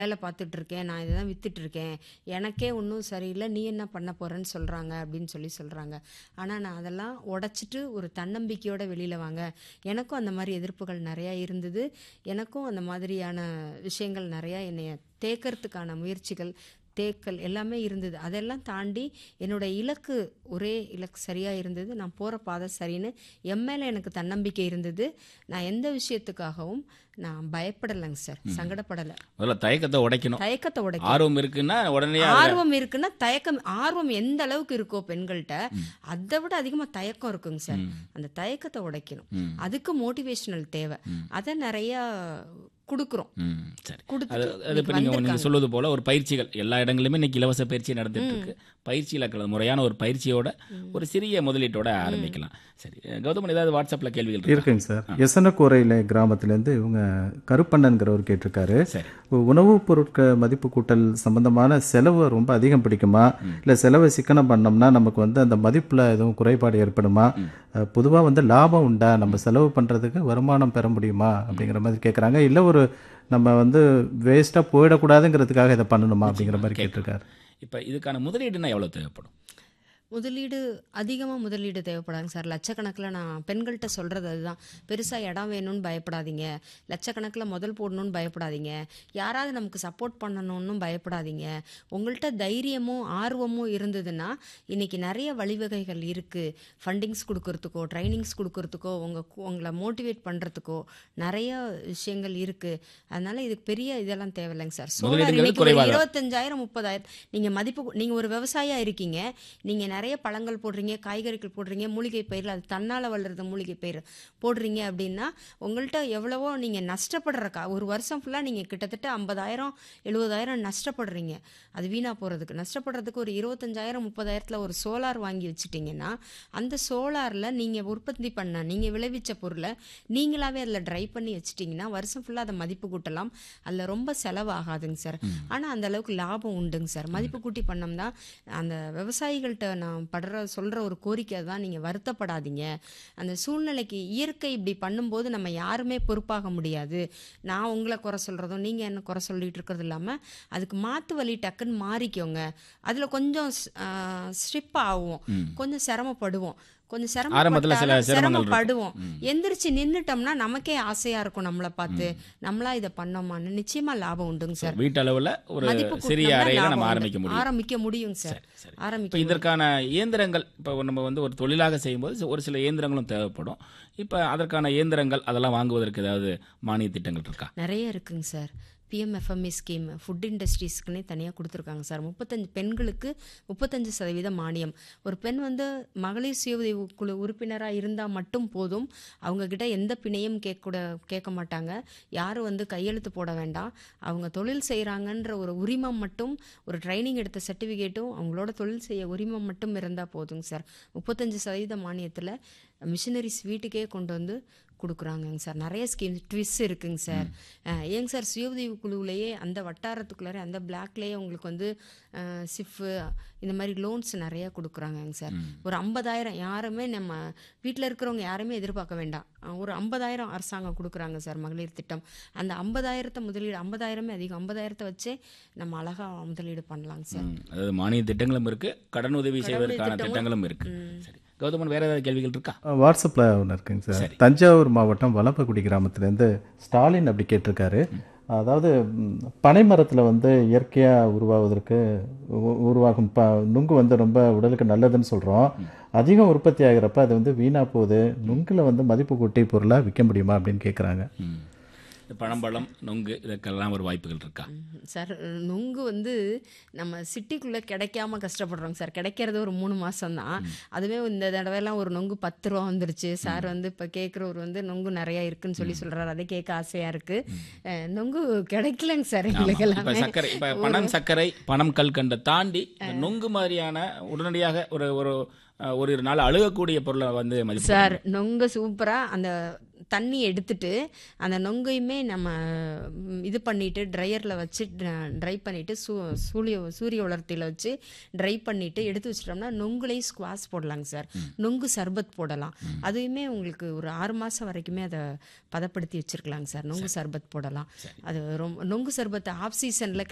வேலை பார்த்துட்டு இருக்கேன் நான் இதை தான் வித்துட்டு இருக்கேன் எனக்கே ஒன்றும் சரியில்லை நீ என்ன பண்ண போறேன்னு சொல்றாங்க அப்படின்னு சொல்லி சொல்றாங்க ஆனால் நான் அதெல்லாம் உடைச்சிட்டு ஒரு தன்னம்பிக்கையோட வெளியில வாங்க எனக்கும் அந்த மாதிரி எதிர்ப்புகள் நிறையா இருந்தது எனக்கும் அந்த மாதிரியான விஷயங்கள் நிறையா என்னைய தேக்கிறதுக்கான முயற்சிகள் தேக்கல் எல்லாமே இருந்தது அதெல்லாம் தாண்டி என்னோட இலக்கு ஒரே இலக்கு சரியாக இருந்தது நான் போகிற பாதை சரின்னு என் மேலே எனக்கு தன்னம்பிக்கை இருந்தது நான் எந்த விஷயத்துக்காகவும் நான் பயப்படலைங்க சார் சங்கடப்படலை முதல்ல தயக்கத்தை உடைக்கணும் தயக்கத்தை உடைக்க ஆர்வம் இருக்குன்னா உடனே ஆர்வம் இருக்குன்னா தயக்கம் ஆர்வம் எந்த அளவுக்கு இருக்கோ பெண்கள்கிட்ட அதை விட அதிகமா தயக்கம் இருக்குங்க சார் அந்த தயக்கத்தை உடைக்கணும் அதுக்கு மோட்டிவேஷனல் தேவை அதை நிறைய கொடுக்குறோம் ம், சரி கொடுத்துட்டு அது அது இப்போ இன்னைக்கு நீங்கள் நீங்கள் வந்திருக்காங்க. சொல்வது போல ஒரு பயிற்சிகள் எல்லா இடங்களிலுமே இன்னைக்கு இலவச பயிற்சி நடந்துட்டு இருக்கு பயிற்சியில் கலந்து முறையான ஒரு பயிற்சியோட ஒரு சிறிய முதலீட்டோட ஆரம்பிக்கலாம் சரி கௌதமன் ஏதாவது வாட்ஸ்அப்பில் கேள்விகள் இருக்கா? இருக்குங்க சார் எசனக்கோரையில் கிராமத்துலேருந்து இவங்க கருப்பண்ணன்கிறவர் கேட்டிருக்காரு சரி உணவுப் பொருட்கள் மதிப்பு கூட்டல் சம்பந்தமான செலவு ரொம்ப அதிகம் பிடிக்குமா இல்லை செலவை சிக்கனம் பண்ணோம்னா நமக்கு வந்து அந்த மதிப்பில் எதுவும் குறைபாடு ஏற்படுமா பொதுவாக வந்து லாபம் உண்டா நம்ம செலவு பண்ணுறதுக்கு வருமானம் பெற முடியுமா அப்படிங்கிற மாதிரி கேட்குறாங்க இல்லை ஒரு நம்ம வந்து வேஸ்ட்டாக போயிடக்கூடாதுங்கிறதுக்காக இதை பண்ணணுமா அப்படிங்கிற மாதிரி கேட்டிருக்காரு இப்போ இதுக்கான முதலீடுனா எவ்வளோ தேவைப்படும் முதலீடு அதிகமாக முதலீடு தேவைப்படாதுங்க சார் லட்சக்கணக்கில் நான் பெண்கள்கிட்ட சொல்கிறது அதுதான் பெருசாக இடம் வேணும்னு பயப்படாதீங்க லட்சக்கணக்கில் முதல் போடணும்னு பயப்படாதீங்க யாராவது நமக்கு சப்போர்ட் பண்ணணும்னு பயப்படாதீங்க உங்கள்கிட்ட தைரியமும் ஆர்வமும் இருந்ததுன்னா இன்னைக்கு நிறைய வழிவகைகள் இருக்குது ஃபண்டிங்ஸ் கொடுக்கறதுக்கோ ட்ரைனிங்ஸ் கொடுக்கறதுக்கோ உங்கள் உங்களை மோட்டிவேட் பண்ணுறதுக்கோ நிறைய விஷயங்கள் இருக்குது அதனால் இதுக்கு பெரிய இதெல்லாம் தேவையில்லைங்க சார் சோலார் முதலீடுங்கிறது இன்னைக்கு ஒரு குறைவாக. இருபத்தஞ்சாயிரம் முப்பதாயிரம் நீங்கள் மதிப்பு நீங்கள் ஒரு விவசாயியா இருக்கீங்க நீங்கள் நிறைய பழங்கள் போடுறீங்க காய்கறிகள் போடுறீங்க மூலிகை பயிர் அது தன்னால் வளர்றது மூலிகை பயிர் போடுறீங்க அப்படின்னா உங்கள்கிட்ட எவ்வளவோ நீங்கள் நஷ்டப்படுற கா ஒரு வருஷம் ஃபுல்லாக நீங்கள் கிட்டத்தட்ட ஐம்பதாயிரம் எழுபதாயிரம் நஷ்டப்படுறீங்க அது வீணாக போகிறதுக்கு நஷ்டப்படுறதுக்கு ஒரு இருபத்தஞ்சாயிரம் முப்பதாயிரத்தில் ஒரு சோலார் வாங்கி வச்சுட்டிங்கன்னா அந்த சோலாரில் நீங்கள் உற்பத்தி பண்ண நீங்கள் விளைவிச்ச பொருளை நீங்களாவே அதில் ட்ரை பண்ணி வச்சிட்டிங்கன்னா வருஷம் ஃபுல்லாக அதை மதிப்பு கூட்டலாம் அதில் ரொம்ப செலவாகாதுங்க சார் ஆனால் அந்த அளவுக்கு லாபம் உண்டுங்க சார் மதிப்பு கூட்டி பண்ணோம்னா அந்த விவசாயிகள்கிட்ட நான் படுற சொல்கிற ஒரு கோரிக்கை தான் நீங்கள் வருத்தப்படாதீங்க அந்த சூழ்நிலைக்கு இயற்கை இப்படி பண்ணும்போது நம்ம யாருமே பொறுப்பாக முடியாது நான் உங்களை குறை சொல்கிறதும் நீங்கள் என்ன குறை சொல்லிட்டு இருக்கிறது இல்லாமல் அதுக்கு மாற்று வழி டக்குன்னு மாறிக்கோங்க அதில் கொஞ்சம் ஸ்ட்ரிப் ஆகும் கொஞ்சம் சிரமப்படுவோம் கொஞ்சம் ஆரம்பத்துல சில சிரமப்பட்டாலும் சிரமங்கள் இருக்கும். சிரமப்படுவோம் எந்திரிச்சு நின்னுட்டோம்னா நமக்கே ஆசையா இருக்கும் நம்மளை பார்த்து நம்மளா இதை பண்ணோமான்னு நிச்சயமா லாபம் உண்டுங்க சார் வீட்டளவில் ஒரு மதிப்பு சிறிய கூட்டினோம்னா அறையில் லாபம் நம்ம உண்டு. ஆரம்பிக்க முடியும் ஆரம்பிக்க முடியும் சார் சரி ஆரம்பிக்க இப்போ இதற்கான இயந்திரங்கள் இப்போ நம்ம வந்து ஒரு தொழிலாக செய்யும்போது ஒரு சில இயந்திரங்களும் தேவைப்படும் இப்போ அதற்கான இயந்திரங்கள் அதெல்லாம் வாங்குவதற்கு ஏதாவது மானிய திட்டங்கள் இருக்கா நிறைய இருக்குங்க சார் பிஎம்எஃப்எம்இ ஸ்கீம் ஃபுட் இண்டஸ்ட்ரீஸ்க்குன்னே தனியாக கொடுத்துருக்காங்க சார் முப்பத்தஞ்சு பெண்களுக்கு முப்பத்தஞ்சு சதவீத மானியம் ஒரு பெண் வந்து மகளிர் சுய உதவி குழு உறுப்பினராக இருந்தால் மட்டும் போதும் அவங்கக்கிட்ட எந்த பிணையும் கேட்கக்கூட கேட்க மாட்டாங்க யாரும் வந்து கையெழுத்து போட வேண்டாம் அவங்க தொழில் செய்கிறாங்கன்ற ஒரு உரிமம் மட்டும் ஒரு ட்ரைனிங் எடுத்த சர்டிஃபிகேட்டும் அவங்களோட தொழில் செய்ய உரிமம் மட்டும் இருந்தால் போதுங்க சார் முப்பத்தஞ்சு சதவீத மானியத்தில் மிஷினரிஸ் வீட்டுக்கே கொண்டு வந்து கொடுக்குறாங்கங்க சார் நிறைய ஸ்கீம் ட்விஸ் இருக்குங்க சார் அஹ், ஏங்க சார் சுய உதவி குழுவிலேயே அந்த வட்டாரத்துக்குள்ளார அந்த பிளாக்லேயே உங்களுக்கு வந்து சிஃப்பு இந்த மாதிரி லோன்ஸ் நிறைய கொடுக்குறாங்கங்க சார் ஒரு ஐம்பதாயிரம் யாருமே நம்ம வீட்டில் இருக்கிறவங்க யாருமே எதிர்பார்க்க வேண்டாம் அஹ், ஒரு ஐம்பதாயிரம் அரசாங்கம் கொடுக்குறாங்க சார் மகளிர் திட்டம் அந்த ஐம்பதாயிரத்தை முதலீடு ஐம்பதாயிரமே அதிகம் ஐம்பதாயிரத்தை வச்சே நம்ம அழகா முதலீடு பண்ணலாங்க சார் ம், அதாவது மானிய திட்டங்களும் இருக்கு கடன் உதவி செய்வதற்கான திட்டமும் திட்டங்களும் இருக்கு சரி கௌதமன் வேற ஏதாவது கேள்விகள் இருக்கா வாட்ஸ்அப்பில் ஒன்று இருக்குங்க சார் தஞ்சாவூர் மாவட்டம் வலப்பக்குடி கிராமத்துலேருந்து ஸ்டாலின் அப்படி கேட்டிருக்காரு அதாவது ம், பனைமரத்தில் வந்து இயற்கையாக உருவாவதற்கு உ- உருவாகும் ப நுங்கு வந்து ரொம்ப உடலுக்கு நல்லதுன்னு சொல்கிறோம் அதிகம் உற்பத்தி ஆகிறப்ப அது வந்து வீணாக போகுது நுங்கில் வந்து மதிப்பு கூட்டி பொருளாக விற்க முடியுமா அப்படின்னு கேட்குறாங்க ம். இந்த பழம்பழம் நொங்கு இதற்கெல்லாம் ஒரு வாய்ப்புகள் இருக்கா ம், சார் நுங்கு வந்து நம்ம சிட்டிக்குள்ளே கிடைக்காம கஷ்டப்படுறோங்க சார் கிடைக்கிறது ஒரு மூணு மாதம் தான் அதுவே இந்த தடவைலாம் ஒரு நொங்கு பத்து ரூபா வந்துருச்சு சார் வந்து இப்போ கேட்குறவர் வந்து நொங்கு நிறையா இருக்குன்னு சொல்லி சொல்கிறாரு அதை கேட்க ஆசையாக இருக்குது நொங்கு கிடைக்கலங்க சார் எங்களுக்கு இப்ப எல்லாமே சர்க்கரை இப்ப பணம் சர்க்கரை பணம் கல்கண்டை தாண்டி இந்த நொங்கு மாதிரியான உடனடியாக ஒரு ஒரு அஹ், ஒரு நாள் அழுகக்கூடிய பொருளை வந்து மதிப்பு சார் நொங்கு சூப்பராக அந்த தண்ணி எடுத்துட்டு அந்த நொங்கையுமே நம்ம ம், இது பண்ணிட்டு ட்ரையரில் வச்சு ட்ரை பண்ணிட்டு சூ சூரிய சூரிய உலர்த்தியில் வச்சு ட்ரை பண்ணிட்டு எடுத்து வச்சிட்டோம்னா நொங்குலையும் ஸ்குவாஸ் போடலாங்க சார் நொங்கு சர்பத் போடலாம் அதுவுமே உங்களுக்கு ஒரு ஆறு மாதம் வரைக்குமே அதை பதப்படுத்தி வச்சிருக்கலாங்க சார் நொங்கு சர்பத் போடலாம் அது ரொம்ப நொங்கு சர்பத் ஆஃப் சீசனில்